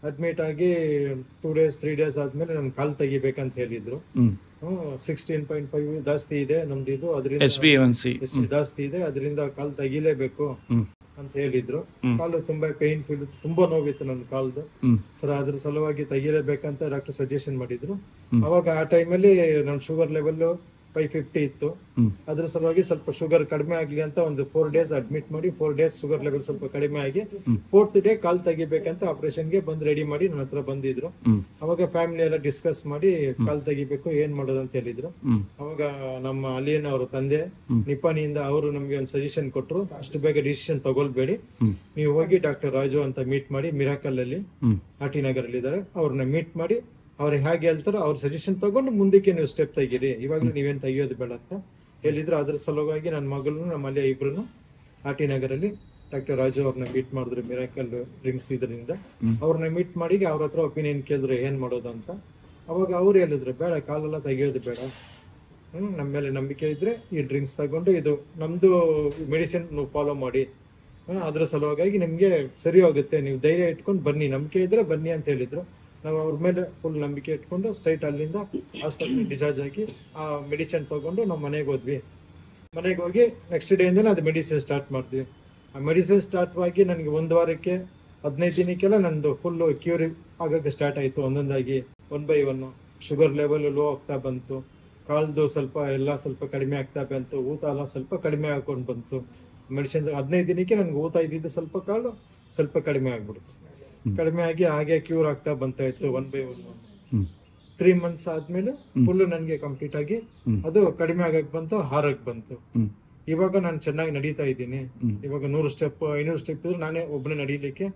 [SPEAKER 1] ಅಡ್ಮಿಟ್ ಆಗಿ ಟೂ ಡೇಸ್ ತ್ರೀ ಡೇಸ್ ಆದ್ಮೇಲೆ ನನ್ ಕಾಲ್ ತೆಗಿಬೇಕಂತ ಹೇಳಿದ್ರು
[SPEAKER 3] ಹ್ಮ್
[SPEAKER 1] ಸಿಕ್ಸ್ಟೀನ್ ಪಾಯಿಂಟ್ ಫೈವ್ ಜಾಸ್ತಿ ಇದೆ ನಮ್ದು ಇದು
[SPEAKER 3] ಎಚ್ ಬಿ
[SPEAKER 1] ಅದರಿಂದ
[SPEAKER 3] ಎನ್ ಸಿ
[SPEAKER 1] ಎಷ್ಟು ಜಾಸ್ತಿ ಇದೆ ಅದರಿಂದ ಕಾಲ್ ತೆಗಿಲೇಬೇಕು
[SPEAKER 3] ಹ್ಮ್.
[SPEAKER 1] ಅಂತ ಹೇಳಿದ್ರು
[SPEAKER 3] ಹ್ಮ್.
[SPEAKER 1] ಕಾಲು ತುಂಬಾ ಪೇನ್ ಫೀಲ್ ತುಂಬಾ ನೋವಿತ್ತು ನನ್ನ ಕಾಲ್ದು
[SPEAKER 3] ಹ್ಮ್
[SPEAKER 1] ಸರ್ ಅದ್ರ ಸಲುವಾಗಿ ತೆಗಿಲೇಬೇಕಂತ ಡಾಕ್ಟರ್ ಸಜೆಷನ್ ಮಾಡಿದ್ರು
[SPEAKER 3] ಹ್ಮ್.
[SPEAKER 1] ಅವಾಗ ಆ ಟೈಮಲ್ಲಿ ನನ್ ಶುಗರ್ ಲೆವೆಲ್ ಫೈವ್ ಫಿಫ್ಟಿ ಇತ್ತು
[SPEAKER 3] ಹ್ಮ್
[SPEAKER 1] ಅದ್ರ ಸಲುವಾಗಿ ಸ್ವಲ್ಪ ಶುಗರ್ ಕಡಿಮೆ ಆಗ್ಲಿ ಅಂತ ಒಂದು ಫೋರ್ ಡೇಸ್ ಅಡ್ಮಿಟ್ ಮಾಡಿ ಫೋರ್ ಡೇಸ್ ಶುಗರ್ ಲೆವೆಲ್ ಸ್ವಲ್ಪ ಕಡಿಮೆ ಆಗಿ
[SPEAKER 3] ಹ್ಮ್.
[SPEAKER 1] ಫೋರ್ತ್ ಡೇ ಕಾಲ್ ತೆಗಿಬೇಕಂತ ಆಪರೇಷನ್ ಗೆ ಬಂದ್ ರೆಡಿ ಮಾಡಿ ನನ್ನ ಹತ್ರ ಬಂದಿದ್ರು
[SPEAKER 3] ಹ್ಮ್
[SPEAKER 1] ಅವಾಗ ಫ್ಯಾಮಿಲಿ ಎಲ್ಲ ಡಿಸ್ಕಸ್ ಮಾಡಿ ಕಾಲ್ ತೆಗಿಬೇಕು ಏನ್ ಮಾಡೋದು ಅಂತ ಹೇಳಿದ್ರು
[SPEAKER 3] ಹ್ಮ್
[SPEAKER 1] ಅವಾಗ ನಮ್ಮ ಅಲಿಯನ್ ಅವರ ತಂದೆ
[SPEAKER 3] ಹ್ಮ್.
[SPEAKER 1] ನಿಪಾನಿಯಿಂದ ಅವರು ನಮ್ಗೆ ಒಂದು ಸಜೆಷನ್ ಕೊಟ್ರು ಅಷ್ಟು ಬೇಗ ಡಿಸಿಷನ್ ತಗೊಳ್ಬೇಡಿ
[SPEAKER 3] ಹ್ಮ್
[SPEAKER 1] ನೀವು ಹೋಗಿ ಡಾಕ್ಟರ್ ರಾಜು ಅಂತ ಮೀಟ್ ಮಾಡಿ ಮಿರಾಕಲ್ ಅಲ್ಲಿ
[SPEAKER 3] ಹ್ಮ್
[SPEAKER 1] ಆಟಿ ನಗರ್ ಅಲ್ಲಿ ಇದಾರೆ ಅವ್ರನ್ನ ಮೀಟ್ ಮಾಡಿ ಅವ್ರಿಗೆ ಹೇಗೆ ಹೇಳ್ತಾರೋ ಅವ್ರ ಸಜೆಷನ್ ತಗೊಂಡು ಮುಂದಕ್ಕೆ ನೀವು ಸ್ಟೆಪ್ ತೆಗೀರಿ ಇವಾಗ್ಲೂ ನೀವೇನ್ ತೆಗಿಯೋದು ಬೇಡ ಅಂತ ಹೇಳಿದ್ರು ಅದ್ರ ಸಲುವಾಗಿ ನನ್ನ ಮಗಳನ್ನು ನಮ್ಮ ಅಲ್ಲಿಯ ಇಬ್ರು ಆಟಿ ನಗರಲ್ಲಿ ಡಾಕ್ಟರ್ ರಾಜು ಅವ್ರನ್ನ ಮೀಟ್ ಮಾಡಿದ್ರು ಮಿರಾಕಲ್ ಡ್ರಿಂಕ್ಸ್ ಇದರಿಂದ
[SPEAKER 3] ಹ್ಮ್.
[SPEAKER 1] ಅವ್ರನ್ನ ಮೀಟ್ ಮಾಡಿ ಅವ್ರ ಹತ್ರ ಒಪಿನಿಯನ್ ಕೇಳಿದ್ರು ಏನ್ ಮಾಡೋದು ಅಂತ ಅವಾಗ ಅವ್ರು ಹೇಳಿದ್ರು ಬೇಡ ಕಾಲೆಲ್ಲ ತೆಗಿಯೋದು ಬೇಡ ಹ್ಮ್ ನಮ್ಮ ಮೇಲೆ ನಂಬಿಕೆ ಇದ್ರೆ ಈ ಡ್ರಿಂಕ್ಸ್ ತಗೊಂಡು ಇದು ನಮ್ದು ಮೆಡಿಸಿನ್ ನೀವು ಫಾಲೋ ಮಾಡಿ ಹ್ಮ್, ಅದ್ರ ಸಲುವಾಗಿ ನಿಮ್ಗೆ ಸರಿ ಹೋಗುತ್ತೆ ನೀವು ಧೈರ್ಯ ಇಟ್ಕೊಂಡು ಬನ್ನಿ ನಂಬಿಕೆ ಇದ್ರೆ ಬನ್ನಿ ಅಂತ ಹೇಳಿದ್ರು ನಾವು ಅವ್ರ ಮೇಲೆ ಫುಲ್ ನಂಬಿಕೆ ಇಟ್ಕೊಂಡು ಸ್ಟ್ರೈಟ್ ಅಲ್ಲಿಂದ ಹಾಸ್ಪಿಟಲ್ ಡಿಸ್ಚಾರ್ಜ್ ಆಗಿ ಆ ಮೆಡಿಸಿನ್ ತಗೊಂಡು ನಾವು ಮನೆಗೆ ಹೋದ್ವಿ ಮನೆಗೆ ಹೋಗಿ ನೆಕ್ಸ್ಟ್ ಡೇ ಇಂದ ಅದು ಮೆಡಿಸಿನ್ ಸ್ಟಾರ್ಟ್ ಮಾಡಿದ್ವಿ ಆ ಮೆಡಿಸಿನ್ ಸ್ಟಾರ್ಟ್ ಆಗಿ ನನಗೆ ಒಂದು ವಾರಕ್ಕೆ ಹದಿನೈದು ದಿನಕ್ಕೆಲ್ಲ ನಂದು ಫುಲ್ ಕ್ಯೂರ್ ಆಗಕ್ಕೆ ಸ್ಟಾರ್ಟ್ ಆಯ್ತು ಒಂದೊಂದಾಗಿ one by one sugar level low ಆಗ್ತಾ ಬಂತು ಕಾಲ್ದು ಸ್ವಲ್ಪ ಎಲ್ಲ ಸ್ವಲ್ಪ ಕಡಿಮೆ ಆಗ್ತಾ ಬಂತು ಊತ ಎಲ್ಲ ಸ್ವಲ್ಪ ಕಡಿಮೆ ಹಾಕೊಂಡು ಬಂತು ಮೆಡಿಸಿನ್ ಹದಿನೈದು ದಿನಕ್ಕೆ ನನ್ಗೆ ಊತ ಇದ್ದಿದ್ದು ಸ್ವಲ್ಪ ಕಾಲು ಸ್ವಲ್ಪ ಕಡಿಮೆ ಆಗ್ಬಿಡ್ತು ಕಡಿಮೆ ಆಗಿ ಹಾಗೆ ಕ್ಯೂರ್ ಆಗ್ತಾ ಬಂತಾ ಇತ್ತು ಒನ್ ಬೈ ಒನ್
[SPEAKER 3] ಹ್ಮ್
[SPEAKER 1] ತ್ರೀ ಮಂತ್ಸ್ ಆದ್ಮೇಲೆ ಫುಲ್ ನನ್ಗೆ ಕಂಪ್ಲೀಟ್ ಆಗಿ
[SPEAKER 3] ಹ್ಮ್.
[SPEAKER 1] ಅದು ಕಡಿಮೆ ಆಗಕ್ ಬಂತು ಹಾರಕ್ ಬಂತು
[SPEAKER 3] ಹ್ಮ್
[SPEAKER 1] ಇವಾಗ ನಾನು ಚೆನ್ನಾಗಿ ನಡೀತಾ ಇದ್ದೀನಿ
[SPEAKER 3] ಹ್ಮ್.
[SPEAKER 1] ಇವಾಗ ನೂರು ಸ್ಟೆಪ್ ಐನೂರು ಸ್ಟೆಪ್ ಇದ್ರೆ ನಾನೇ ಒಬ್ಬನೇ ನಡೀಲಿಕ್ಕೆ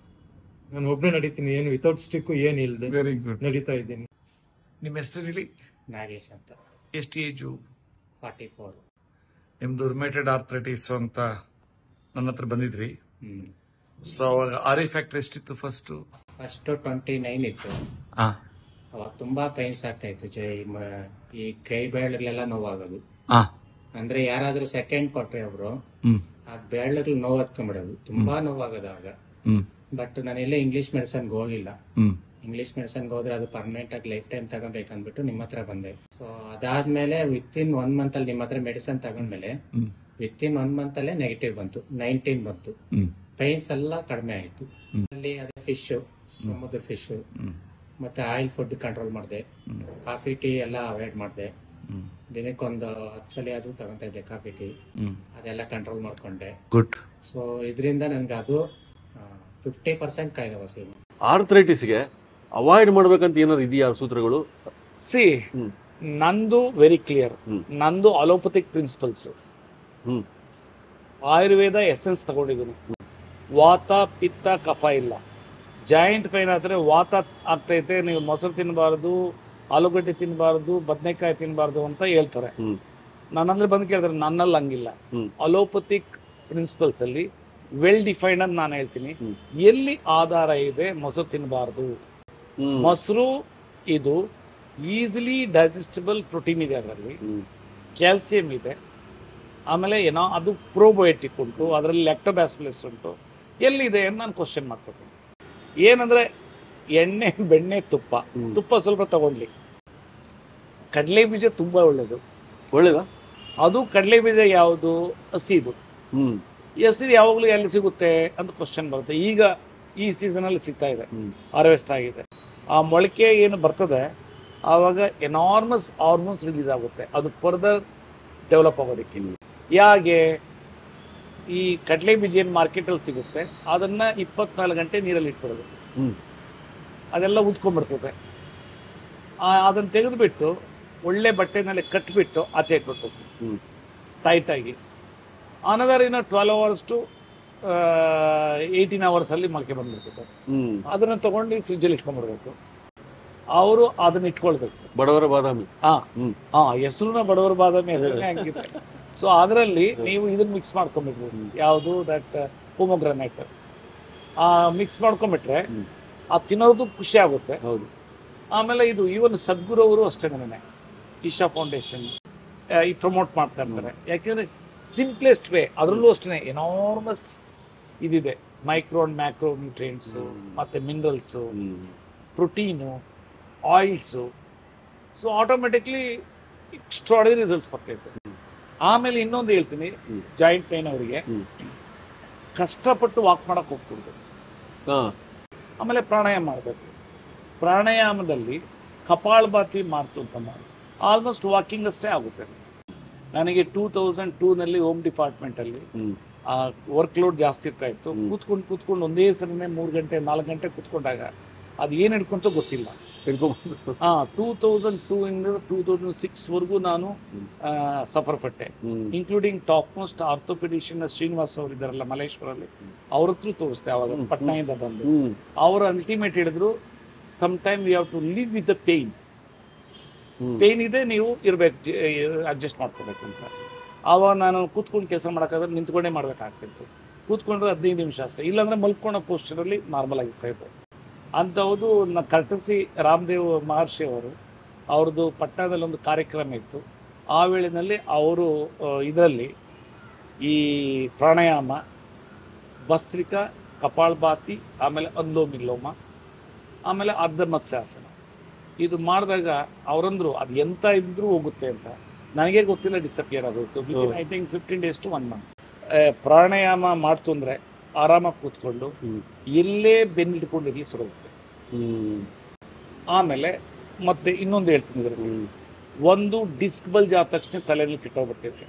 [SPEAKER 1] ನಾನು ಒಬ್ಬನೇ ನಡೀತೀನಿ ಏನು ವಿತೌಟ್ ಸ್ಟಿಕ್ ಏನ್ ಇಲ್ದೆ
[SPEAKER 3] ವೆರಿ ಗುಡ್
[SPEAKER 1] ನಡೀತಾ ಇದ್ದೀನಿ
[SPEAKER 3] ನಿಮ್ಮ ಹೆಸರು ಹೇಳಿ
[SPEAKER 2] ನಾಗೇಶ್ ಅಂತ
[SPEAKER 3] ಎಷ್ಟು ಏಜು
[SPEAKER 2] ಫಾರ್ಟಿ ಫೋರ್
[SPEAKER 3] ನಿಮ್ದು ರಿಮೇಟೆಡ್ ಆರ್ಥ್ರೈಟಿಸ್ ಅಂತ ನನ್ನ ಹತ್ರ ಬಂದಿದ್ರಿ
[SPEAKER 2] ಹ್ಮ್
[SPEAKER 3] ಸೊ ಅವಾಗ ಆರ್ ಫ್ಯಾಕ್ಟರ್ ಎಷ್ಟಿತ್ತು ಫಸ್ಟ್
[SPEAKER 2] ಫಸ್ಟ್ ಟ್ವೆಂಟಿ ನೈನ್ ಇತ್ತು
[SPEAKER 3] ಹಾ
[SPEAKER 2] ಅವಾಗ ತುಂಬಾ ಪೈನ್ಸ್ ಆಗ್ತಾ ಇತ್ತು ಜೈ ಮ- ಈ ಕೈ ಬೆರಳುಗಳೆಲ್ಲ ನೋವಾಗೋದು
[SPEAKER 3] ಹಾ
[SPEAKER 2] ಅಂದ್ರೆ ಯಾರಾದ್ರೂ ಸೆಕೆಂಡ್ ಕೊಟ್ರೆ ಒಬ್ರು
[SPEAKER 3] ಹ್ಮ್
[SPEAKER 2] ಆ ಬೆರಳುಗಳು ನೋವು ಹತ್ಕೊಂಡ್ಬಿಡೋದು ತುಂಬಾ ನೋವಾಗೋದು ಆಗ
[SPEAKER 3] ಹ್ಮ್
[SPEAKER 2] ಬಟ್ ನಾನೆಲ್ಲ ಇಂಗ್ಲಿಷ್ ಮೆಡಿಸನ್ಗೆ ಹೋಗಿಲ್ಲ
[SPEAKER 3] ಹ್ಮ್
[SPEAKER 2] ಇಂಗ್ಲಿಷ್ ಮೆಡಿಸನ್ಗೆ ಹೋದ್ರೆ ಅದು ಪರ್ಮನೆಂಟ್ ಆಗಿ ಲೈಫ್ ಟೈಮ್ ತಗೋಬೇಕಂದ್ಬಿಟ್ಟು ನಿಮ್ಮ ಹತ್ರ ಬಂದೆ ಸೊ ಅದಾದ್ಮೇಲೆ ವಿತ್ ಇನ್ ಒನ್ ಮಂತ್ ಅಲ್ಲಿ ನಿಮ್ಮ ಹತ್ರ ಮೆಡಿಸನ್ ತಗೊಂಡ್ಮೇಲೆ
[SPEAKER 3] ಹ್ಮ್
[SPEAKER 2] ವಿತ್ ಇನ್ ಒನ್ ಮಂತ್ ಅಲ್ಲೇ ನೆಗೆಟಿವ್ ಬಂತು ನೈನ್ಟೀನ್ ಬಂತು
[SPEAKER 3] ಹ್ಮ್
[SPEAKER 2] ಪೈನ್ಸ್ ಎಲ್ಲ ಕಡಿಮೆ ಆಯ್ತು
[SPEAKER 3] ಹ್ಮ್.
[SPEAKER 2] ಅಲ್ಲಿ ಅದೇ ಫಿಶ್ ಸಮುದ್ರ ಫಿಶ್
[SPEAKER 3] ಹ್ಮ್
[SPEAKER 2] ಮತ್ತೆ ಆಯಿಲ್ ಫುಡ್ ಕಂಟ್ರೋಲ್ ಮಾಡಿದೆ
[SPEAKER 3] ಹ್ಮ್
[SPEAKER 2] ಕಾಫಿ ಟೀ ಎಲ್ಲ ಅವಾಯ್ಡ್ ಮಾಡಿದೆ
[SPEAKER 3] ಹ್ಮ್
[SPEAKER 2] ದಿನಕ್ಕೊಂದು ಹತ್ತು ಸಲ ಅದು ತಗೊಂತಾ ಇದ್ದೆ ಕಾಫಿ ಟೀ
[SPEAKER 3] ಹ್ಮ್
[SPEAKER 2] ಅದೆಲ್ಲ ಕಂಟ್ರೋಲ್ ಮಾಡ್ಕೊಂಡೆ
[SPEAKER 3] ಗುಡ್
[SPEAKER 2] ಸೊ ಇದರಿಂದ ನನ್ಗೆ ಅದು ಫಿಫ್ಟಿ ಪರ್ಸೆಂಟ್ ಕಾಯಿಲೆ ವಾಸಿ
[SPEAKER 4] ಆರ್ಥ್ರೈಟಿಸ್ಗೆ ಅವಾಯ್ಡ್ ಮಾಡ್ಬೇಕಂತ ಏನಾದ್ರು ಇದೆಯಾ ಸೂತ್ರಗಳು
[SPEAKER 3] ಸಿ
[SPEAKER 4] ಹ್ಮ್.
[SPEAKER 3] ನಂದು ವೆರಿ ಕ್ಲಿಯರ್
[SPEAKER 4] ಹ್ಮ್.
[SPEAKER 3] ನಂದು ಅಲೋಪತಿಕ್ ಪ್ರಿನ್ಸಿಪಲ್ಸ್
[SPEAKER 4] ಹ್ಮ್
[SPEAKER 3] ಆಯುರ್ವೇದ ಎಸೆನ್ಸ್ ತಗೊಂಡಿದ್ದೀನಿ ವಾತ ಪಿತ್ತ ಕಫ ಇಲ್ಲ ಜಾಯಿಂಟ್ ಪೈನ್ ಆದರೆ ವಾತ ಆಗ್ತೈತೆ ನೀವು ಮೊಸರು ತಿನ್ನಬಾರ್ದು ಆಲೂಗಡ್ಡೆ ತಿನ್ನಬಾರ್ದು ಬದನೆಕಾಯಿ ತಿನ್ನಬಾರ್ದು ಅಂತ ಹೇಳ್ತಾರೆ
[SPEAKER 4] ಹ್ಮ್
[SPEAKER 3] ನನ್ನಂದ್ರೆ ಬಂದು ಕೇಳಿದ್ರೆ ನನ್ನಲ್ಲಿ ಹಂಗಿಲ್ಲ
[SPEAKER 4] ಹ್ಮ್.
[SPEAKER 3] ಅಲೋಪತಿಕ್ ಪ್ರಿನ್ಸಿಪಲ್ಸ್ ಅಲ್ಲಿ ವೆಲ್ ಡಿಫೈನ್ಡ್ ಅಂತ ನಾನು ಹೇಳ್ತೀನಿ
[SPEAKER 4] ಹ್ಮ್.
[SPEAKER 3] ಎಲ್ಲಿ ಆಧಾರ ಇದೆ ಮೊಸರು ತಿನ್ನಬಾರ್ದು
[SPEAKER 4] ಹ್ಮ್
[SPEAKER 3] ಮೊಸರು ಇದು ಈಸಿಲಿ ಡೈಜೆಸ್ಟಿಬಲ್ ಪ್ರೋಟೀನ್ ಇದೆ ಅದರಲ್ಲಿ
[SPEAKER 4] ಹ್ಮ್
[SPEAKER 3] ಕ್ಯಾಲ್ಸಿಯಂ ಇದೆ ಆಮೇಲೆ ಏನೋ ಅದು ಪ್ರೋಬಯೋಟಿಕ್ ಉಂಟು ಅದರಲ್ಲಿ ಲ್ಯಾಕ್ಟೋಬ್ಯಾಸಿಲಸ್ ಉಂಟು ಎಲ್ಲಿದೆ ಅಂತ ನಾನು ಕ್ವಶನ್ ಮಾಡ್ಕೊತೀನಿ ಏನಂದ್ರೆ ಎಣ್ಣೆ ಬೆಣ್ಣೆ ತುಪ್ಪ
[SPEAKER 4] ಹ್ಮ್.
[SPEAKER 3] ತುಪ್ಪ ಸ್ವಲ್ಪ ತಗೊಳ್ಳಿ ಕಡಲೆ ಬೀಜ ತುಂಬಾ ಒಳ್ಳೇದು
[SPEAKER 4] ಒಳ್ಳೇದಾ
[SPEAKER 3] ಅದು ಕಡಲೆ ಬೀಜ ಯಾವುದು ಹಸಿದು
[SPEAKER 4] ಹ್ಮ್
[SPEAKER 3] ಈ ಹಸಿದು ಯಾವಾಗಲೂ ಎಲ್ಲಿ ಸಿಗುತ್ತೆ ಅಂತ ಕ್ವಶನ್ ಬರುತ್ತೆ ಈಗ ಈ ಸೀಸನಲ್ಲಿ ಸಿಗ್ತಾ ಇದೆ
[SPEAKER 4] ಹ್ಮ್
[SPEAKER 3] ಹಾರ್ವೆಸ್ಟ್ ಆಗಿದೆ ಆ ಮೊಳಕೆ ಏನು ಬರ್ತದೆ ಆವಾಗ ಎನಾರ್ಮಸ್ ಹಾರ್ಮೋನ್ಸ್ ರಿಲೀಸ್ ಆಗುತ್ತೆ ಅದು ಫರ್ದರ್ ಡೆವಲಪ್ ಆಗೋದಕ್ಕೆ ಯಾಗೆ ಈ ಕಡಲೆ ಬೀಜ ಏನು ಮಾರ್ಕೆಟಲ್ಲಿ ಸಿಗುತ್ತೆ ಅದನ್ನ ಇಪ್ಪತ್ನಾಲ್ಕು ಗಂಟೆ ನೀರಲ್ಲಿ ಇಟ್ಬಿಡೋದು
[SPEAKER 4] ಹ್ಮ್
[SPEAKER 3] ಅದೆಲ್ಲ ಉದ್ಕೊಂಡ್ಬಿಡ್ತದೆ ಅದನ್ನು ತೆಗೆದುಬಿಟ್ಟು ಒಳ್ಳೆ ಬಟ್ಟೆನಲ್ಲಿ ಕಟ್ಬಿಟ್ಟು ಆಚೆ ಇಟ್ಬಿಟ್ಟು
[SPEAKER 4] ಹ್ಮ್
[SPEAKER 3] ಟೈಟಾಗಿ ಅನದರ್ ಇನ್ನು ಟ್ವೆಲ್ ಅವರ್ಸ್ ಟು ಏಯ್ಟೀನ್ ಅವರ್ಸಲ್ಲಿ ಮೊಳಕೆ ಬಂದ್ಬಿಡ್ತದೆ
[SPEAKER 4] ಹ್ಮ್
[SPEAKER 3] ಅದನ್ನ ತಗೊಂಡು ಫ್ರಿಜ್ಜಲ್ಲಿ ಇಟ್ಕೊಂಡ್ಬಿಡ್ಬೇಕು ಅವರು ಅದನ್ನ ಇಟ್ಕೊಳ್ಬೇಕು
[SPEAKER 4] ಬಡವರ ಬಾದಾಮಿ
[SPEAKER 3] ಹಾ
[SPEAKER 4] ಹ್ಮ್
[SPEAKER 3] ಹಾ ಹೆಸರುನ ಬಡವರ ಬಾದಾಮಿ ಹೆಸರೇ ಹಂಗಿದೆ ಸೊ ಅದರಲ್ಲಿ ನೀವು ಇದನ್ನ ಮಿಕ್ಸ್ ಮಾಡ್ಕೊಂಡ್ಬಿಡ್ಬೇಕು ಯಾವುದು ದಟ್ ಪೊಮೊಗ್ರನೇಟ್ ಆ ಮಿಕ್ಸ್ ಮಾಡ್ಕೊಂಡ್ಬಿಟ್ರೆ
[SPEAKER 4] ಹ್ಮ್.
[SPEAKER 3] ಆ ತಿನ್ನೋದು ಖುಷಿ ಆಗುತ್ತೆ
[SPEAKER 4] ಹೌದು
[SPEAKER 3] ಆಮೇಲೆ ಇದು ಈವನ್ ಸದ್ಗುರು ಅವರು ಅಷ್ಟೇ ನನಗೆ ಈಶಾ ಫೌಂಡೇಶನ್ ಈ ಪ್ರಮೋಟ್ ಮಾಡ್ತಾ ಇರ್ತಾರೆ ಯಾಕೆಂದ್ರೆ ಸಿಂಪ್ಲೆಸ್ಟ್ ವೇ ಅದರಲ್ಲೂ ಅಷ್ಟೇ ಎನಾರ್ಮಸ್ ಇದಿದೆ ಮೈಕ್ರೋ ಅಂಡ್ ಮ್ಯಾಕ್ರೋ ನ್ಯೂಟ್ರಿಯೆಂಟ್ಸು ಮತ್ತು ಮಿನರಲ್ಸು
[SPEAKER 4] ಹ್ಮ್.
[SPEAKER 3] Protein oils so automatically extraordinary results ಬರ್ತೈತೆ ಆಮೇಲೆ ಇನ್ನೊಂದು ಹೇಳ್ತೀನಿ
[SPEAKER 4] ಹ್ಮ್.
[SPEAKER 3] ಜಾಯಿಂಟ್ ಪೇನ್ ಅವರಿಗೆ
[SPEAKER 4] ಹ್ಮ್.
[SPEAKER 3] ಕಷ್ಟಪಟ್ಟು ವಾಕ್ ಮಾಡಕ್ಕೆ ಹೋಗ್ಕೊಡ್ದು
[SPEAKER 4] ಹಾ
[SPEAKER 3] ಆಮೇಲೆ ಪ್ರಾಣಾಯಾಮ ಮಾಡಬೇಕು ಪ್ರಾಣಾಯಾಮದಲ್ಲಿ ಕಪಾಳಭಾತಿ ಮಾಡ್ತು ಅಂತ ಮಾಡಿ ಆಲ್ಮೋಸ್ಟ್ ವಾಕಿಂಗ್ ಅಷ್ಟೇ ಆಗುತ್ತೆ ನನಗೆ ಟೂ ತೌಸಂಡ್ ಟೂನಲ್ಲಿ ಹೋಮ್ ಡಿಪಾರ್ಟ್ಮೆಂಟಲ್ಲಿ
[SPEAKER 4] ಹ್ಮ್
[SPEAKER 3] ವರ್ಕ್ ಲೋಡ್ ಜಾಸ್ತಿ ಇರ್ತಾ ಇತ್ತು
[SPEAKER 4] ಹ್ಮ್.
[SPEAKER 3] ಕೂತ್ಕೊಂಡು ಕೂತ್ಕೊಂಡು ಒಂದೇ ಸರಿನೇ ಮೂರು ಗಂಟೆ ನಾಲ್ಕು ಗಂಟೆ ಕೂತ್ಕೊಂಡಾಗ ಅದು ಏನು ಹಿಡ್ಕೊಂತ ಗೊತ್ತಿಲ್ಲ
[SPEAKER 4] ಹಿಡ್ಕೊಂಡ್ಬಂದು
[SPEAKER 3] ಹಾಂ ಟೂ ತೌಸಂಡ್ ಟೂ ಇಂದ ಟೂ ತೌಸಂಡ್ ಸಿಕ್ಸ್ವರೆಗೂ ನಾನು
[SPEAKER 4] ಹ್ಮ್.
[SPEAKER 3] ಸಫರ್ ಪಟ್ಟೆ
[SPEAKER 4] ಹ್ಮ್
[SPEAKER 3] including top most orthopedician Srinivas ಅವರು ಇದ್ದಾರಲ್ಲ ಮಲೇಶ್ವರಲ್ಲಿ ಅವ್ರ ಹತ್ರ ತೋರಿಸ್ದೆ ಅವಾಗ
[SPEAKER 4] ಹ್ಮ್.
[SPEAKER 3] ಪಟ್ನಾಯಿಂದ ಬಂದು
[SPEAKER 4] ಹ್ಮ್
[SPEAKER 3] ಅವರು ಅಲ್ಟಿಮೇಟ್ ಹೇಳಿದ್ರು some time we have to live with the pain
[SPEAKER 4] ಹ್ಮ್
[SPEAKER 3] ಪೇಯ್ನ್ ಇದೆ ನೀವು ಇರ್ಬೇಕು ಅಡ್ಜಸ್ಟ್ ಮಾಡ್ಕೋಬೇಕು ಅಂತ ಆವಾಗ ನಾನು ಕೂತ್ಕೊಂಡು ಕೆಲಸ ಮಾಡೋಕ್ಕಾದ್ರೆ ನಿಂತ್ಕೊಂಡೇ ಮಾಡ್ಬೇಕಾಗ್ತಿತ್ತು ಕೂತ್ಕೊಂಡ್ರೆ ಹದಿನೈದು ನಿಮಿಷ ಅಷ್ಟೇ ಇಲ್ಲಾಂದ್ರೆ ಮಲ್ಕೊಳ್ಳೋ ಪೋಸ್ಚರಲ್ಲಿ ನಾರ್ಮಲ್ ಆಗಿರ್ತಾ ಇತ್ತು ಅಂಥವುದು ನ ಕರ್ಟಸಿ ರಾಮದೇವ್ ಮಹರ್ಷಿ ಅವರು ಅವ್ರದ್ದು ಪಟ್ಟಣದಲ್ಲಿ ಒಂದು ಕಾರ್ಯಕ್ರಮ ಇತ್ತು ಆ ವೇಳೆಯಲ್ಲಿ ಅವರು ಇದರಲ್ಲಿ ಈ ಪ್ರಾಣಾಯಾಮ ಭಸ್ತ್ರಿಕಾ ಕಪಾಳಭಾತಿ ಆಮೇಲೆ ಅನ್ಲೋಮ್ ವಿಲೋಮ ಆಮೇಲೆ ಅರ್ಧ ಮತ್ಸ್ಯಾಸನ ಇದು ಮಾಡಿದಾಗ ಅವರಂದ್ರು ಅದು ಎಂತ ಇದ್ರೂ ಹೋಗುತ್ತೆ ಅಂತ ನನಗೆ ಗೊತ್ತಿಲ್ಲ ಡಿಸಪಿಯರ್ ಆಗೋಯ್ತು I think fifteen days to one month pranayama ಮಾಡ್ತು ಅಂದ್ರೆ ಆರಾಮಾಗಿ ಕೂತ್ಕೊಂಡು
[SPEAKER 4] ಹ್ಮ್.
[SPEAKER 3] ಎಲ್ಲೇ ಬೆನ್ನಿಟ್ಕೊಂಡಿರಲಿ ಸುಡುತ್ತೆ
[SPEAKER 4] ಹ್ಮ್
[SPEAKER 3] ಆಮೇಲೆ ಮತ್ತೆ ಇನ್ನೊಂದು ಹೇಳ್ತೀನಿ ಇದರಲ್ಲಿ
[SPEAKER 4] ಹ್ಮ್
[SPEAKER 3] ಒಂದು ಡಿಸ್ಕ್ ಬಲ್ಜ್ ಆದ ತಕ್ಷಣ ತಲೆಯಲ್ಲಿ ಕೆಟ್ಟೋಗ್ಬಿಡ್ತೈತೆ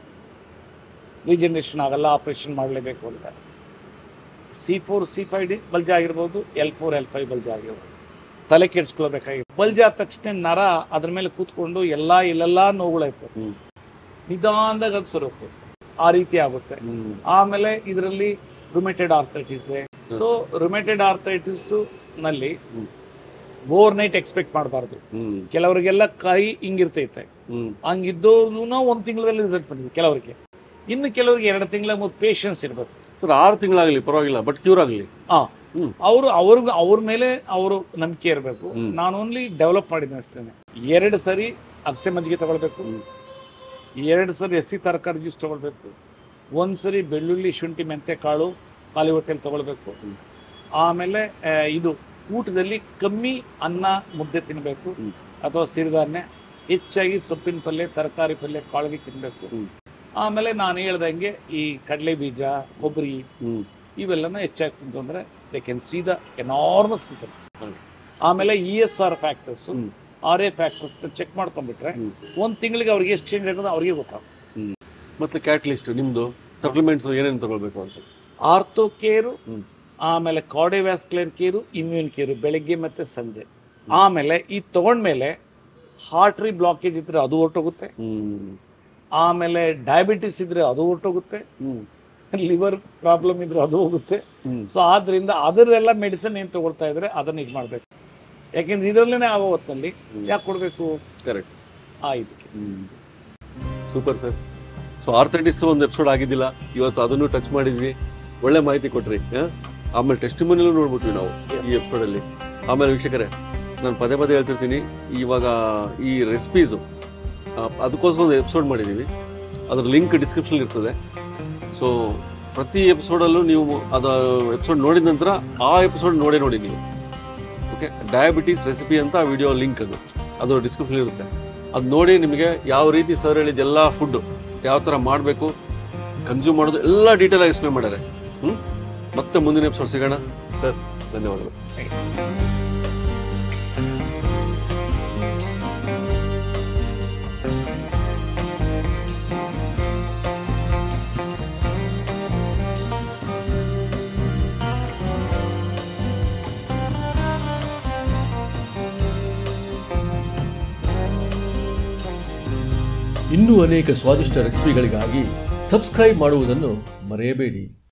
[SPEAKER 3] ರೀಜನರೇಷನ್ ಆಗಲ್ಲ ಆಪರೇಷನ್ ಮಾಡಲೇಬೇಕು ಅಂತ C four C five D bulge ಆಗಿರ್ಬೋದು L four L five bulge ಆಗಿರ್ಬೋದು ತಲೆ ಕೆಡಿಸ್ಕೊಳ್ಬೇಕಾಗಿತ್ತು ಬಲ್ಜ್ ಆದ ತಕ್ಷಣ ನರ ಅದ್ರ ಮೇಲೆ ಕೂತ್ಕೊಂಡು ಎಲ್ಲ ಇಲ್ಲೆಲ್ಲ ನೋವುಗಳಾಯ್ತು
[SPEAKER 4] ಹ್ಮ್.
[SPEAKER 3] ನಿಧಾನದಾಗ ಅದು ಸರೋಗ್ತದೆ ಆ ರೀತಿ ಆಗುತ್ತೆ
[SPEAKER 4] ಹ್ಮ್
[SPEAKER 3] ಆಮೇಲೆ ಇದರಲ್ಲಿ rheumatoid arthritis so rheumatoid arthritis ನಲ್ಲಿ
[SPEAKER 4] ಹ್ಮ್.
[SPEAKER 3] ಓವರ್ ನೈಟ್ ಎಕ್ಸ್ಪೆಕ್ಟ್ ಮಾಡಬಾರ್ದು
[SPEAKER 4] ಹ್ಮ್
[SPEAKER 3] ಕೆಲವರಿಗೆಲ್ಲ ಕೈ ಹಿಂಗಿರ್ತೈತೆ
[SPEAKER 4] ಹ್ಮ್
[SPEAKER 3] ಹಂಗಿದ್ದೋನು ಒಂದು ತಿಂಗಳಲ್ಲಿ ರಿಸಲ್ಟ್ ಬಂದಿದೆ ಕೆಲವರಿಗೆ ಇನ್ನು ಕೆಲವರಿಗೆ ಎರಡು ತಿಂಗಳ ಮೂರು ಪೇಷನ್ಸ್ ಇರಬೇಕು
[SPEAKER 4] ಸರ್ ಆರು ತಿಂಗಳಾಗಲಿ ಪರವಾಗಿಲ್ಲ ಬಟ್ ಕ್ಯೂರ್ ಆಗಲಿ
[SPEAKER 3] ಆ
[SPEAKER 4] ಹ್ಮ್.
[SPEAKER 3] ಅವರು ಅವ್ರಿಗೆ ಅವ್ರ ಮೇಲೆ ಅವರು ನಂಬಿಕೆ ಇರಬೇಕು
[SPEAKER 4] ಹ್ಮ್.
[SPEAKER 3] ನಾನು ಓನ್ಲಿ ಡೆವಲಪ್ ಮಾಡಿದ್ದೀನಿ ಅಷ್ಟೇ ಎರಡು ಸರಿ ಅಗಸೆ ಮಜ್ಜಿಗೆ ತಗೊಳ್ಬೇಕು
[SPEAKER 4] ಹ್ಮ್.
[SPEAKER 3] ಎರಡು ಸರಿ ಹಸಿ ತರಕಾರಿ ಜ್ಯೂಸ್ ತಗೊಳ್ಬೇಕು ಒಂದು ಸರಿ ಬೆಳ್ಳುಳ್ಳಿ ಶುಂಠಿ ಮೆಂತೆ ಕಾಳು ಖಾಲಿ ಹೊಟ್ಟೆಲಿ ತಗೊಳ್ಬೇಕು
[SPEAKER 4] ಹ್ಮ್.
[SPEAKER 3] ಆಮೇಲೆ ಆ, ಇದು ಊಟದಲ್ಲಿ ಕಮ್ಮಿ ಅನ್ನ ಮುದ್ದೆ ತಿನ್ನಬೇಕು
[SPEAKER 4] ಹ್ಮ್.
[SPEAKER 3] ಅಥವಾ ಸಿರಿಧಾನ್ಯ ಹೆಚ್ಚಾಗಿ ಸೊಪ್ಪಿನ ಪಲ್ಯ ತರಕಾರಿ ಪಲ್ಯ ಕಾಳಿಗೆ ತಿನ್ನಬೇಕು
[SPEAKER 4] ಹ್ಮ್.
[SPEAKER 3] ಆಮೇಲೆ ನಾನು ಹೇಳ್ದಂಗೆ ಈ ಕಡಲೆ ಬೀಜ ಕೊಬ್ಬರಿ
[SPEAKER 4] ಹ್ಮ್
[SPEAKER 3] ಇವೆಲ್ಲನೂ ಹೆಚ್ಚಾಗಿ ತಿಂತು ಅಂದ್ರೆ they can see the enormous results
[SPEAKER 4] ಹ್ಮ್.
[SPEAKER 3] ಆಮೇಲೆ ಇ ಎಸ್ ಆರ್ ಫ್ಯಾಕ್ಟರ್ಸ್
[SPEAKER 4] ಹ್ಮ್.
[SPEAKER 3] ಆರ್ ಎ ಫ್ಯಾಕ್ಟರ್ಸ್ ಚೆಕ್ ಮಾಡ್ಕೊಂಡ್ಬಿಟ್ರೆ
[SPEAKER 4] ಹ್ಮ್.
[SPEAKER 3] ಒಂದು ತಿಂಗಳಿಗೆ ಅವ್ರಿಗೆ ಎಷ್ಟು ಚೇಂಜ್ ಆಗೋದು ಅವ್ರಿಗೆ ಗೊತ್ತಾಗುತ್ತೆ
[SPEAKER 4] ಮತ್ತೆ ಕ್ಯಾಟ್ಲಿಸ್ಟ್ ನಿಮ್ದು ಸಪ್ಲಿಮೆಂಟ್ಸ್ ಏನೇನು ತಗೊಳ್ಬೇಕು ಅಂತ
[SPEAKER 3] ಆರ್ಥೋ ಕೇರು
[SPEAKER 4] ಹ್ಮ್.
[SPEAKER 3] ಆಮೇಲೆ ಕಾರ್ಡಿಯೋವ್ಯಾಸ್ಕ್ಯುಲರ್ ಕೇರು ಇಮ್ಯೂನ್ ಕೇರು ಬೆಳಗ್ಗೆ ಮತ್ತೆ ಸಂಜೆ ಆಮೇಲೆ ಈ ತಗೊಂಡ್ಮೇಲೆ ಹಾರ್ಟ್ರಿ ಬ್ಲಾಕೇಜ್ ಇದ್ರೆ ಅದು ಹೊರಟೋಗುತ್ತೆ
[SPEAKER 4] ಹ್ಮ್
[SPEAKER 3] ಆಮೇಲೆ ಡಯಾಬಿಟಿಸ್ ಇದ್ರೆ ಅದು ಹೊರಟೋಗುತ್ತೆ
[SPEAKER 4] ಹ್ಮ್
[SPEAKER 3] ಲಿವರ್ ಪ್ರಾಬ್ಲಮ್ ಇದ್ರೆ ಅದು ಹೋಗುತ್ತೆ
[SPEAKER 4] ಹ್ಮ್
[SPEAKER 3] ಸೊ ಆದ್ರಿಂದ ಅದರದೆಲ್ಲ ಮೆಡಿಸಿನ್ ಏನು ತಗೊಳ್ತಾ ಇದ್ರೆ ಅದನ್ನ ಇದು ಮಾಡಬೇಕು ಯಾಕೆಂದ್ರೆ ಇದರಲ್ಲೇ ಆಗೋ ಹೊತ್ತಲ್ಲಿ ಯಾಕೆ ಕೊಡಬೇಕು
[SPEAKER 4] ಕರೆಕ್ಟ್
[SPEAKER 3] ಆ ಇದಕ್ಕೆ
[SPEAKER 4] ಸೂಪರ್ ಸರ್ ಸೊ ಆರ್ಥೈಟಿಸ್ ಒಂದು ಎಪಿಸೋಡ್ ಆಗಿದ್ದಿಲ್ಲ ಇವತ್ತು ಅದನ್ನು ಟಚ್ ಮಾಡಿದ್ವಿ ಒಳ್ಳೆ ಮಾಹಿತಿ ಕೊಟ್ರಿ ಆ? ಆಮೇಲೆ ಟೆಸ್ಟ್ ಮನೇಲೂ ನೋಡ್ಬಿಟ್ವಿ ನಾವು ಈ ಎಪಿಸೋಡ್ ಅಲ್ಲಿ ಆಮೇಲೆ ವೀಕ್ಷಕರೇ ನಾನು ಪದೇ ಪದೇ ಹೇಳ್ತಿರ್ತೀನಿ ಇವಾಗ ಈ ರೆಸಿಪೀಸು ಅದಕ್ಕೋಸ್ಕರ ಒಂದು ಎಪಿಸೋಡ್ ಮಾಡಿದ್ದೀವಿ ಅದ್ರ ಲಿಂಕ್ ಡಿಸ್ಕ್ರಿಪ್ಷನ್ ಇರ್ತದೆ ಸೊ ಪ್ರತಿ ಎಪಿಸೋಡಲ್ಲೂ ನೀವು ಅದು ಎಪಿಸೋಡ್ ನೋಡಿದ ನಂತರ ಆ ಎಪಿಸೋಡ್ ನೋಡೇ ನೋಡಿ ನೀವು ಓಕೆ ಡಯಾಬಿಟೀಸ್ ರೆಸಿಪಿ ಅಂತ ವಿಡಿಯೋ ಲಿಂಕ್ ಅದು ಅದು ಡಿಸ್ಕ್ರಿಪ್ಷನ್ ಇರುತ್ತೆ ಅದು ನೋಡಿ ನಿಮಗೆ ಯಾವ ರೀತಿ ಸರ್ ಹೇಳಿದ ಎಲ್ಲ ಫುಡ್ ಯಾವ ಥರ ಮಾಡಬೇಕು ಕನ್ಸ್ಯೂಮ್ ಮಾಡೋದು ಎಲ್ಲ ಡೀಟೇಲ್ ಆಗಿ ಎಕ್ಸ್ಪ್ಲೇನ್ ಮಾಡಿದ್ದಾರೆ ಹ್ಞೂ ಮತ್ತೆ ಮುಂದಿನ ಎಪಿಸೋಡ್ ಸಿಗೋಣ ಸರ್ ಧನ್ಯವಾದಗಳು
[SPEAKER 5] ಇನ್ನೂ ಅನೇಕ ಸ್ವಾದಿಷ್ಟ ರೆಸಿಪಿಗಳಿಗಾಗಿ ಸಬ್ಸ್ಕ್ರೈಬ್ ಮಾಡುವುದನ್ನು ಮರೆಯಬೇಡಿ